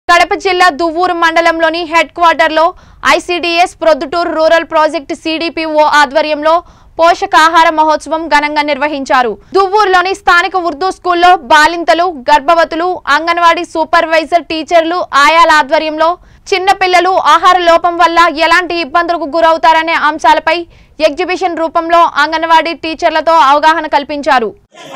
కడప జిల్లా దువ్వూరు మండలంలోని హెడ్ క్వార్టర్లో ICDS Proddatur rural project CDPO ఆధ్వర్యంలో పోషకాహార మహోత్సవం ఘనంగా నిర్వహించారు దువ్వూరులోని స్థానిక ఉర్దూ స్కూల్లో బాలింతలు గర్భవతులు అంగన్వాడీ సూపర్వైజర్ టీచర్లు ఆయాల ఆధ్వర్యంలో చిన్నపిల్లలు ఆహార లోపం వల్ల ఎలాంటి ఇబ్బందులకు గురవుతారనే అంశాలపై ఎగ్జిబిషన్ రూపంలో అంగన్వాడీ టీచర్లతో అవగాహన కల్పించారు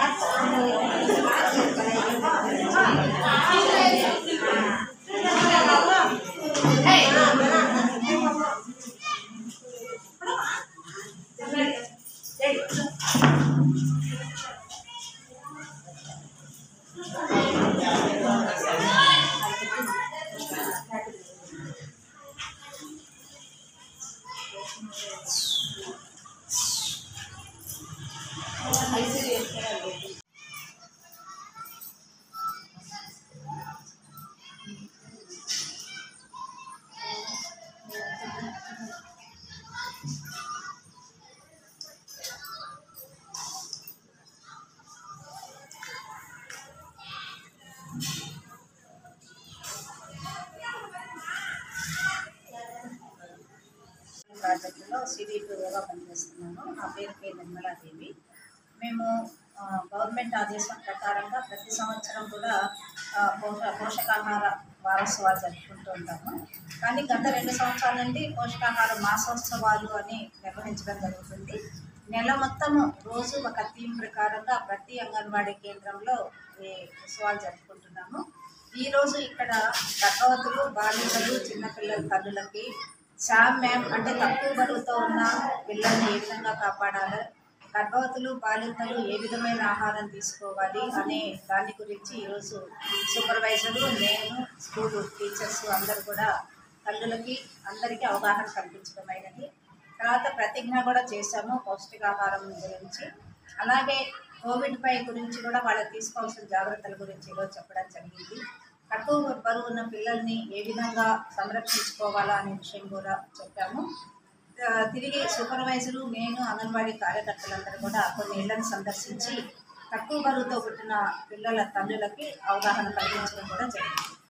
ప్రాజెక్టులో సిడిపిఓగా పనిచేస్తున్నాను నా పేరు కే నిర్మలాదేవి మేము ఆ, గవర్నమెంట్ ఆదేశం ప్రకారంగా ప్రతి సంవత్సరం కూడా ఆ, పోష పోషకాహార వారోత్సవాలు జరుపుకుంటూ ఉంటాము కానీ గత రెండు సంవత్సరాల నుండి పోషకాహార మాసోత్సవాలు అని నిర్వహించడం జరుగుతుంది నెల మొత్తము రోజు ఒక థీమ్ ప్రకారంగా ప్రతి అంగన్వాడీ కేంద్రంలో ఈ ఉత్సవాలు జరుపుకుంటున్నాము ఈరోజు ఇక్కడ గర్భవతులు బాలికలు చిన్నపిల్లల తల్లులకి శామ్ మ్యామ్ అంటే తక్కువ బరువుతో ఉన్న పిల్లల్ని ఏ విధంగా కాపాడాలి గర్భవతులు బాలింతలు ఏ విధమైన ఆహారం తీసుకోవాలి అనే దాని గురించి ఈరోజు సూపర్వైజరు నేను స్కూల్ టీచర్స్ అందరూ కూడా తల్లులకి అందరికీ అవగాహన కల్పించడం అయినది తర్వాత ప్రతిజ్ఞ కూడా చేశాము పౌష్టికాహారం గురించి అలాగే కోవిడ్ పై గురించి కూడా వాళ్ళకి తీసుకోవాల్సిన జాగ్రత్తల గురించి ఈరోజు చెప్పడం జరిగింది తక్కువ బరువు ఉన్న పిల్లల్ని ఏ విధంగా సంరక్షించుకోవాలా అనే విషయం కూడా చెప్పాము ఆ, తిరిగి సూపర్వైజరు నేను అంగన్వాడీ కార్యకర్తలందరూ కూడా కొన్ని ఇళ్లను సందర్శించి తక్కువ బరువుతో పుట్టిన పిల్లల తల్లులకి అవగాహన కల్పించడం కూడా జరిగింది